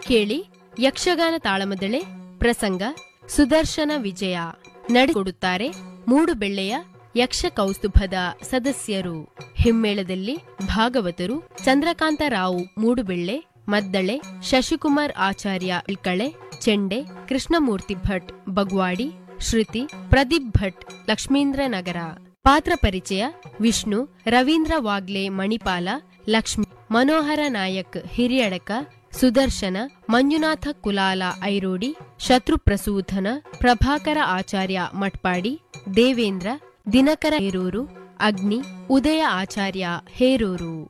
ಕೇಳಿ ಯಕ್ಷಗಾನ ತಾಳಮದಳೆ ಪ್ರಸಂಗ ಸುದರ್ಶನ ವಿಜಯ ನಡೆಕೊಡುತ್ತಾರೆ ಮೂಡುಬೆಳ್ಳೆಯ ಯಕ್ಷ ಕೌಸ್ತುಭದ ಸದಸ್ಯರು ಹಿಮ್ಮೇಳದಲ್ಲಿ ಭಾಗವತರು ಚಂದ್ರಕಾಂತ ರಾವ್ ಮೂಡುಬೆಳ್ಳೆ ಮದ್ದಳೆ ಶಶಿಕುಮಾರ್ ಆಚಾರ್ಯ ಇಳ್ಕಳೆ ಚೆಂಡೆ ಕೃಷ್ಣಮೂರ್ತಿ ಭಟ್ ಬಗ್ವಾಡಿ ಶ್ರುತಿ ಪ್ರದೀಪ್ ಭಟ್ ಲಕ್ಷ್ಮೀಂದ್ರ ನಗರ ಪಾತ್ರ ಪರಿಚಯ ವಿಷ್ಣು ರವೀಂದ್ರ ವಾಗ್ಲೆ ಮಣಿಪಾಲ ಲಕ್ಷ್ಮಿ ಮನೋಹರ ನಾಯಕ್ ಹಿರಿಯಡಕ ಸುದರ್ಶನ ಮಂಜುನಾಥ ಕುಲಾಲ ಐರೋಡಿ ಶತ್ರುಪ್ರಸೂಧನ ಪ್ರಭಾಕರ ಆಚಾರ್ಯ ಮಟ್ಪಾಡಿ ದೇವೇಂದ್ರ ದಿನಕರ ಹೇರೂರು ಅಗ್ನಿ ಉದಯ ಆಚಾರ್ಯ ಹೇರೂರು